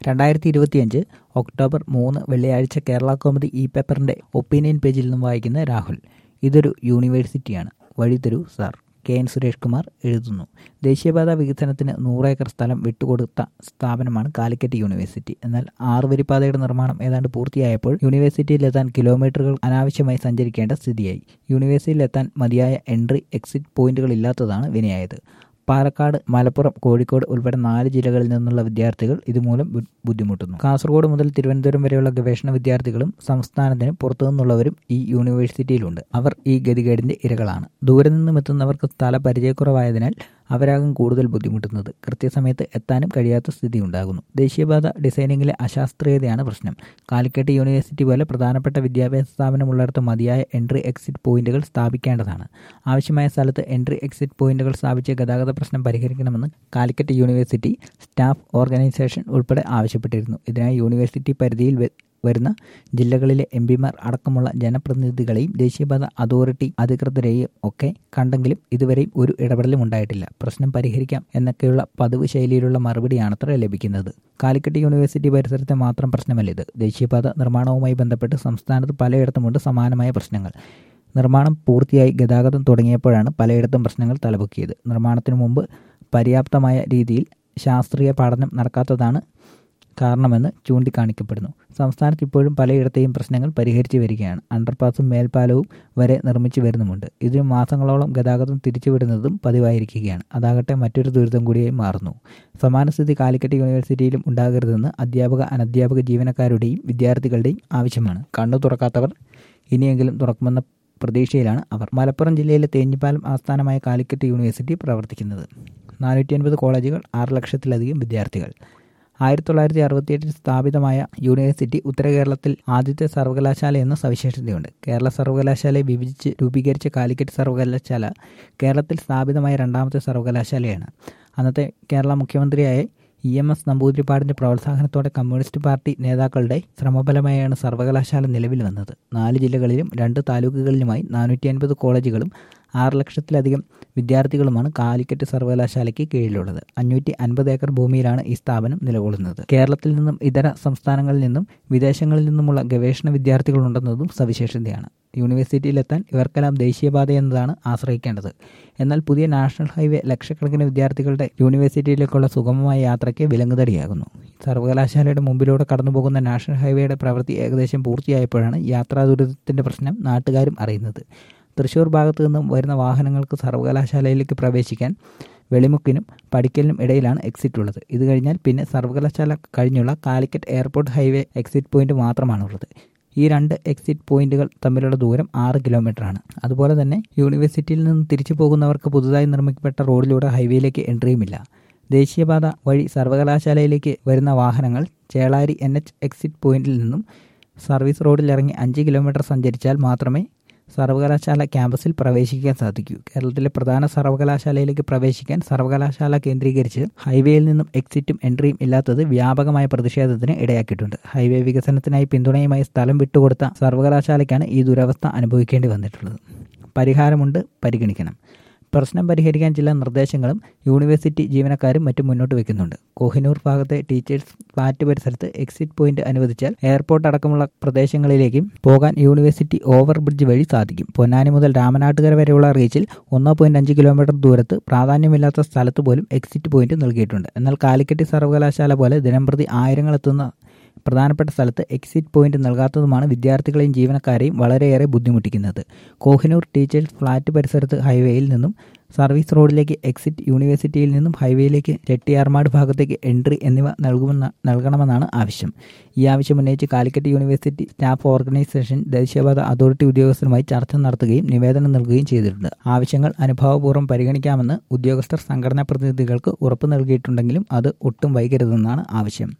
രണ്ടായിരത്തി ഇരുപത്തിയഞ്ച് ഒക്ടോബർ മൂന്ന് വെള്ളിയാഴ്ച കേരള കോമഡി ഇ പേപ്പറിന്റെ ഒപ്പീനിയൻ പേജിൽ നിന്നും വായിക്കുന്ന രാഹുൽ ഇതൊരു യൂണിവേഴ്സിറ്റിയാണ് വഴിതരൂ sir K N Suresh Kumar എഴുതുന്നു ദേശീയപാത വികസനത്തിന് നൂറേക്കർ സ്ഥലം വിട്ടുകൊടുത്ത സ്ഥാപനമാണ് കാലിക്കറ്റ് യൂണിവേഴ്സിറ്റി എന്നാൽ ആറുവരിപ്പാതയുടെ നിർമ്മാണം ഏതാണ്ട് പൂർത്തിയായപ്പോൾ യൂണിവേഴ്സിറ്റിയിലെത്താൻ കിലോമീറ്ററുകൾ അനാവശ്യമായി സഞ്ചരിക്കേണ്ട സ്ഥിതിയായി യൂണിവേഴ്സിറ്റിയിലെത്താൻ മതിയായ എൻട്രി എക്സിറ്റ് പോയിന്റുകൾ ഇല്ലാത്തതാണ് വിനയായത് പാലക്കാട് മലപ്പുറം കോഴിക്കോട് ഉൾപ്പെടെ നാല് ജില്ലകളിൽ നിന്നുള്ള വിദ്യാർത്ഥികൾ ഇതുമൂലം ബുദ്ധിമുട്ടുന്നു കാസർഗോഡ് മുതൽ തിരുവനന്തപുരം വരെയുള്ള ഗവേഷണ വിദ്യാർത്ഥികളും സംസ്ഥാനത്തിന് പുറത്തുനിന്നുള്ളവരും ഈ യൂണിവേഴ്സിറ്റിയിലുണ്ട് അവർ ഈ ഗതികേടിന്റെ ഇരകളാണ് ദൂരെ നിന്നും എത്തുന്നവർക്ക് സ്ഥല പരിചയക്കുറവായതിനാൽ അവരാകും കൂടുതൽ ബുദ്ധിമുട്ടുന്നത് കൃത്യസമയത്ത് എത്താനും കഴിയാത്ത സ്ഥിതി ഉണ്ടാകുന്നു ദേശീയപാത ഡിസൈനിങ്ങിലെ അശാസ്ത്രീയതയാണ് പ്രശ്നം കാലിക്കറ്റ് യൂണിവേഴ്സിറ്റി പോലെ പ്രധാനപ്പെട്ട വിദ്യാഭ്യാസ സ്ഥാപനമുള്ളിടത്ത് മതിയായ എൻട്രി എക്സിറ്റ് പോയിന്റുകൾ സ്ഥാപിക്കേണ്ടതാണ് ആവശ്യമായ സ്ഥലത്ത് എൻട്രി എക്സിറ്റ് പോയിന്റുകൾ സ്ഥാപിച്ച് ഗതാഗത പ്രശ്നം പരിഹരിക്കണമെന്ന് കാലിക്കറ്റ് യൂണിവേഴ്സിറ്റി സ്റ്റാഫ് ഓർഗനൈസേഷൻ ഉൾപ്പെടെ ആവശ്യപ്പെട്ടിരുന്നു ഇതിനായി യൂണിവേഴ്സിറ്റി പരിധിയിൽ വരുന്ന ജില്ലകളിലെ എം പിമാർ അടക്കമുള്ള ജനപ്രതിനിധികളെയും ദേശീയപാത അതോറിറ്റി അധികൃതരെയും ഒക്കെ കണ്ടെങ്കിലും ഇതുവരെയും ഒരു ഇടപെടലും ഉണ്ടായിട്ടില്ല പ്രശ്നം പരിഹരിക്കാം എന്നൊക്കെയുള്ള പതിവ് ശൈലിയിലുള്ള മറുപടിയാണത്ര ലഭിക്കുന്നത് കാലിക്കറ്റ് യൂണിവേഴ്സിറ്റി പരിസരത്തെ മാത്രം പ്രശ്നമല്ല ഇത് ദേശീയപാത നിർമ്മാണവുമായി ബന്ധപ്പെട്ട് സംസ്ഥാനത്ത് പലയിടത്തുമുണ്ട് സമാനമായ പ്രശ്നങ്ങൾ നിർമ്മാണം പൂർത്തിയായി ഗതാഗതം തുടങ്ങിയപ്പോഴാണ് പലയിടത്തും പ്രശ്നങ്ങൾ തലപൊക്കിയത് നിർമ്മാണത്തിനു മുമ്പ് പര്യാപ്തമായ രീതിയിൽ ശാസ്ത്രീയ പഠനം നടക്കാത്തതാണ് കാരണമെന്ന് ചൂണ്ടിക്കാണിക്കപ്പെടുന്നു സംസ്ഥാനത്ത് ഇപ്പോഴും പലയിടത്തെയും പ്രശ്നങ്ങൾ പരിഹരിച്ചു വരികയാണ് അണ്ടർപാസും മേൽപ്പാലവും വരെ നിർമ്മിച്ചു വരുന്നുമുണ്ട് ഇതിന് മാസങ്ങളോളം ഗതാഗതം തിരിച്ചുവിടുന്നതും പതിവായിരിക്കുകയാണ് അതാകട്ടെ മറ്റൊരു ദുരിതം കൂടിയായി മാറുന്നു സമാന സ്ഥിതി കാലിക്കറ്റ് യൂണിവേഴ്സിറ്റിയിലും ഉണ്ടാകരുതെന്ന് അധ്യാപക അനധ്യാപക ജീവനക്കാരുടെയും വിദ്യാർത്ഥികളുടെയും ആവശ്യമാണ് കണ്ണു തുറക്കാത്തവർ ഇനിയെങ്കിലും തുറക്കുമെന്ന പ്രതീക്ഷയിലാണ് അവർ മലപ്പുറം ജില്ലയിലെ തേഞ്ഞിപ്പാലം ആസ്ഥാനമായ കാലിക്കറ്റ് യൂണിവേഴ്സിറ്റി പ്രവർത്തിക്കുന്നത് നാനൂറ്റി അൻപത് കോളേജുകൾ ആറ് ലക്ഷത്തിലധികം വിദ്യാർത്ഥികൾ ആയിരത്തി തൊള്ളായിരത്തി അറുപത്തിയെട്ടിൽ സ്ഥാപിതമായ യൂണിവേഴ്സിറ്റി ഉത്തര കേരളത്തിൽ ആദ്യത്തെ സർവകലാശാല എന്ന സവിശേഷതയുണ്ട് കേരള സർവകലാശാലയെ വിഭജിച്ച് രൂപീകരിച്ച കാലിക്കറ്റ് സർവകലാശാല കേരളത്തിൽ സ്ഥാപിതമായ രണ്ടാമത്തെ സർവകലാശാലയാണ് അന്നത്തെ കേരള മുഖ്യമന്ത്രിയായ ഇ എം എസ് നമ്പൂതിരിപ്പാടിന്റെ പ്രോത്സാഹനത്തോടെ കമ്മ്യൂണിസ്റ്റ് പാർട്ടി നേതാക്കളുടെ ശ്രമഫലമായാണ് സർവകലാശാല നിലവിൽ വന്നത് നാല് ജില്ലകളിലും രണ്ട് താലൂക്കുകളിലുമായി നാനൂറ്റി അൻപത് കോളേജുകളും ആറ് ലക്ഷത്തിലധികം വിദ്യാർത്ഥികളുമാണ് കാലിക്കറ്റ് സർവകലാശാലയ്ക്ക് കീഴിലുള്ളത് അഞ്ഞൂറ്റി അൻപത് ഏക്കർ ഭൂമിയിലാണ് ഈ സ്ഥാപനം നിലകൊള്ളുന്നത് കേരളത്തിൽ നിന്നും ഇതര സംസ്ഥാനങ്ങളിൽ നിന്നും വിദേശങ്ങളിൽ നിന്നുമുള്ള ഗവേഷണ വിദ്യാർത്ഥികളുണ്ടെന്നതും സവിശേഷതയാണ് യൂണിവേഴ്സിറ്റിയിലെത്താൻ ഇവർക്കെല്ലാം ദേശീയപാത എന്നതാണ് ആശ്രയിക്കേണ്ടത് എന്നാൽ പുതിയ നാഷണൽ ഹൈവേ ലക്ഷക്കണക്കിന് വിദ്യാർത്ഥികളുടെ യൂണിവേഴ്സിറ്റിയിലേക്കുള്ള സുഗമമായ യാത്രയ്ക്ക് വിലങ്ങുതടിയാകുന്നു സർവകലാശാലയുടെ മുമ്പിലൂടെ കടന്നുപോകുന്ന നാഷണൽ ഹൈവേയുടെ പ്രവൃത്തി ഏകദേശം പൂർത്തിയായപ്പോഴാണ് യാത്രാ ദുരിതത്തിന്റെ പ്രശ്നം നാട്ടുകാരും അറിയുന്നത് തൃശൂർ ഭാഗത്തു നിന്നും വരുന്ന വാഹനങ്ങൾക്ക് സർവകലാശാലയിലേക്ക് പ്രവേശിക്കാൻ വെളിമുക്കിനും പടിക്കലിനും ഇടയിലാണ് എക്സിറ്റ് ഉള്ളത് ഇത് കഴിഞ്ഞാൽ പിന്നെ സർവകലാശാല കഴിഞ്ഞുള്ള Calicut airport highway exit point മാത്രമാണുള്ളത് ഈ രണ്ട് എക്സിറ്റ് പോയിന്റുകൾ തമ്മിലുള്ള ദൂരം ആറ് കിലോമീറ്ററാണ് അതുപോലെ തന്നെ യൂണിവേഴ്സിറ്റിയിൽ നിന്ന് തിരിച്ചു പോകുന്നവർക്ക് പുതുതായി നിർമ്മിക്കപ്പെട്ട റോഡിലൂടെ ഹൈവേയിലേക്ക് എൻട്രിയുമില്ല ദേശീയപാത വഴി സർവകലാശാലയിലേക്ക് വരുന്ന വാഹനങ്ങൾ ചേളാരി എൻ എച്ച് എക്സിറ്റ് പോയിന്റിൽ നിന്നും സർവീസ് റോഡിൽ ഇറങ്ങി അഞ്ച് കിലോമീറ്റർ സഞ്ചരിച്ചാൽ മാത്രമേ സർവകലാശാല ക്യാമ്പസിൽ പ്രവേശിക്കാൻ സാധിക്കൂ കേരളത്തിലെ പ്രധാന സർവകലാശാലയിലേക്ക് പ്രവേശിക്കാൻ സർവകലാശാല കേന്ദ്രീകരിച്ച് ഹൈവേയിൽ നിന്നും എക്സിറ്റും എൻട്രിയും ഇല്ലാത്തത് വ്യാപകമായ പ്രതിഷേധത്തിന് ഇടയാക്കിയിട്ടുണ്ട് ഹൈവേ വികസനത്തിനായി പിന്തുണയുമായി സ്ഥലം വിട്ടുകൊടുത്ത സർവകലാശാലയ്ക്കാണ് ഈ ദുരവസ്ഥ അനുഭവിക്കേണ്ടി വന്നിട്ടുള്ളത് പരിഹാരമുണ്ട് പരിഗണിക്കണം പ്രശ്നം പരിഹരിക്കാൻ ചില നിർദ്ദേശങ്ങളും യൂണിവേഴ്സിറ്റി ജീവനക്കാരും മറ്റും മുന്നോട്ട് വെക്കുന്നുണ്ട് കോഹിനൂർ ഭാഗത്തെ ടീച്ചേഴ്സ് ഫ്ളാറ്റ് പരിസരത്ത് എക്സിറ്റ് പോയിന്റ് അനുവദിച്ചാൽ എയർപോർട്ട് അടക്കമുള്ള പ്രദേശങ്ങളിലേക്കും പോകാൻ യൂണിവേഴ്സിറ്റി ഓവർ ബ്രിഡ്ജ് വഴി സാധിക്കും പൊന്നാനി മുതൽ രാമനാട്ടുകര വരെയുള്ള റീച്ചിൽ ഒന്നോ പോയിന്റ് അഞ്ച് കിലോമീറ്റർ ദൂരത്ത് പ്രാധാന്യമില്ലാത്ത സ്ഥലത്ത് പോലും എക്സിറ്റ് പോയിന്റ് നൽകിയിട്ടുണ്ട് എന്നാൽ കാലിക്കറ്റ് സർവകലാശാല പോലെ ദിനംപ്രതി ആയിരങ്ങൾ എത്തുന്ന പ്രധാനപ്പെട്ട സ്ഥലത്ത് എക്സിറ്റ് പോയിന്റ് നൽകാത്തതുമാണ് വിദ്യാർത്ഥികളെയും ജീവനക്കാരെയും വളരെയേറെ ബുദ്ധിമുട്ടിക്കുന്നത് കോഹിനൂർ ടീച്ചേഴ്സ് ഫ്ളാറ്റ് പരിസരത്ത് ഹൈവേയിൽ നിന്നും സർവീസ് റോഡിലേക്ക് എക്സിറ്റ് യൂണിവേഴ്സിറ്റിയിൽ നിന്നും ഹൈവേയിലേക്ക് ചെട്ടിയാർമാട് ഭാഗത്തേക്ക് എൻട്രി എന്നിവ നൽകുമെന്ന നൽകണമെന്നാണ് ആവശ്യം ഈ ആവശ്യം ഉന്നയിച്ച് കാലിക്കറ്റ് യൂണിവേഴ്സിറ്റി സ്റ്റാഫ് ഓർഗനൈസേഷൻ ദേശീയപാത അതോറിറ്റി ഉദ്യോഗസ്ഥരുമായി ചർച്ച നടത്തുകയും നിവേദനം നൽകുകയും ചെയ്തിട്ടുണ്ട് ആവശ്യങ്ങൾ അനുഭാവപൂർവ്വം പരിഗണിക്കാമെന്ന് ഉദ്യോഗസ്ഥർ സംഘടനാ പ്രതിനിധികൾക്ക് ഉറപ്പു നൽകിയിട്ടുണ്ടെങ്കിലും അത് ഒട്ടും വൈകരുതെന്നാണ് ആവശ്യം